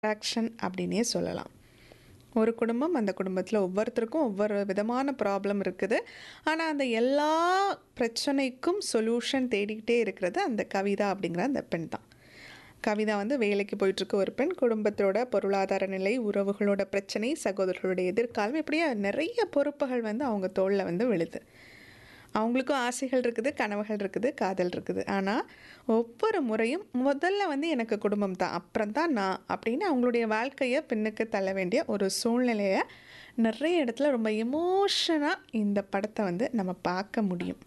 attraction அப்படின்னே சொல்லலாம் ஒரு குடும்பம் அந்த குடும்பத்தில் ஒவ்வொருத்தருக்கும் ஒவ்வொரு விதமான ப்ராப்ளம் இருக்குது ஆனால் அந்த எல்லா பிரச்சனைக்கும் சொல்யூஷன் தேடிக்கிட்டே இருக்கிறது அந்த கவிதா அப்படிங்கிற அந்த பெண் தான் கவிதா வந்து வேலைக்கு போயிட்டுருக்க ஒரு பெண் குடும்பத்தோட பொருளாதார நிலை உறவுகளோட பிரச்சனை சகோதரர்களுடைய எதிர்காலம் இப்படியே நிறைய பொறுப்புகள் வந்து அவங்க தோளில் வந்து விழுது அவங்களுக்கும் ஆசைகள் இருக்குது கனவுகள் இருக்குது காதல் இருக்குது ஆனால் ஒவ்வொரு முறையும் முதல்ல வந்து எனக்கு குடும்பம் தான் அப்புறம் தான் நான் அப்படின்னு அவங்களுடைய வாழ்க்கையை பின்னுக்கு தள்ள வேண்டிய ஒரு சூழ்நிலையை நிறைய இடத்துல ரொம்ப எமோஷனாக இந்த படத்தை வந்து நம்ம பார்க்க முடியும்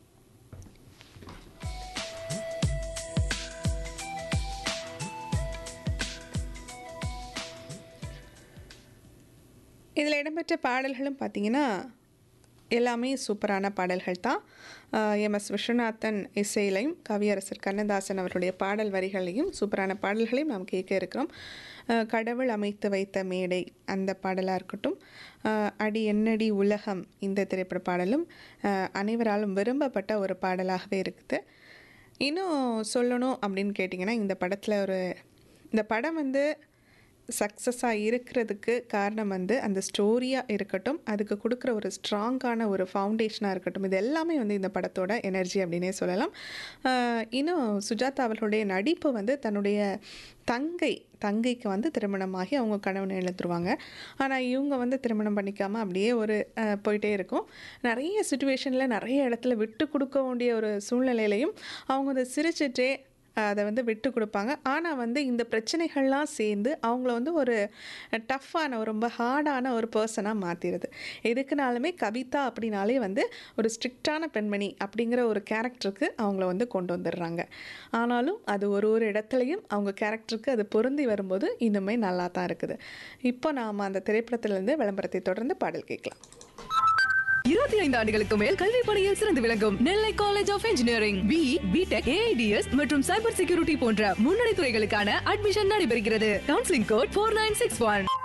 இதில் இடம்பெற்ற பாடல்களும் பார்த்திங்கன்னா எல்லாமே சூப்பரான பாடல்கள் தான் எம் எஸ் விஸ்வநாதன் இசையிலையும் கவியரசர் கண்ணதாசன் அவருடைய பாடல் வரிகளையும் சூப்பரான பாடல்களையும் நாம் கேட்க இருக்கிறோம் அஹ் கடவுள் அமைத்து வைத்த மேடை அந்த பாடலாக இருக்கட்டும் அஹ் அடி என்னடி உலகம் இந்த திரைப்பட பாடலும் அஹ் அனைவராலும் விரும்பப்பட்ட ஒரு பாடலாகவே இருக்குது இன்னும் சொல்லணும் அப்படின்னு கேட்டிங்கன்னா இந்த படத்தில் ஒரு இந்த படம் வந்து சக்ஸஸாக இருக்கிறதுக்கு காரணம் வந்து அந்த ஸ்டோரியாக இருக்கட்டும் அதுக்கு கொடுக்குற ஒரு ஸ்ட்ராங்கான ஒரு ஃபவுண்டேஷனாக இருக்கட்டும் இது எல்லாமே வந்து இந்த படத்தோட எனர்ஜி அப்படின்னே சொல்லலாம் ஆஹ் இன்னும் சுஜாதா அவர்களுடைய நடிப்பு வந்து தன்னுடைய தங்கை தங்கைக்கு வந்து திருமணமாகி அவங்க கணவனை இழந்துருவாங்க ஆனால் இவங்க வந்து திருமணம் பண்ணிக்காமல் அப்படியே ஒரு ஆஹ் போயிட்டே இருக்கும் நிறைய சுச்சுவேஷனில் நிறைய இடத்துல விட்டு கொடுக்க வேண்டிய ஒரு சூழ்நிலையிலையும் அவங்க அதை சிரிச்சிட்டே அதை வந்து விட்டு கொடுப்பாங்க ஆனால் வந்து இந்த பிரச்சனைகள்லாம் சேர்ந்து அவங்கள வந்து ஒரு டஃப்பான ஒரு ரொம்ப ஹார்டான ஒரு பர்சனாக மாற்றிடுது எதுக்குனாலுமே கவிதா அப்படின்னாலே வந்து ஒரு ஸ்ட்ரிக்டான பெண்மணி அப்படிங்கிற ஒரு கேரக்டருக்கு அவங்கள வந்து கொண்டு வந்துடுறாங்க ஆனாலும் அது ஒரு ஒரு இடத்துலையும் அவங்க கேரக்டருக்கு அது பொருந்தி வரும்போது இன்னுமே நல்லா தான் இருக்குது இப்போ நாம் அந்த திரைப்படத்திலிருந்து விளம்பரத்தை தொடர்ந்து பாடல் கேட்கலாம் இருபத்தி ஐந்து ஆண்டுகளுக்கு மேல் கல்வி பணியில் சிறந்து விளங்கும் Nellai college of engineering B BTech AIDS மற்றும் சைபர் செக்யூரிட்டி போன்ற முன்னணி துறைகளுக்கான அட்மிஷன் நடைபெறுகிறது counselling code four nine six one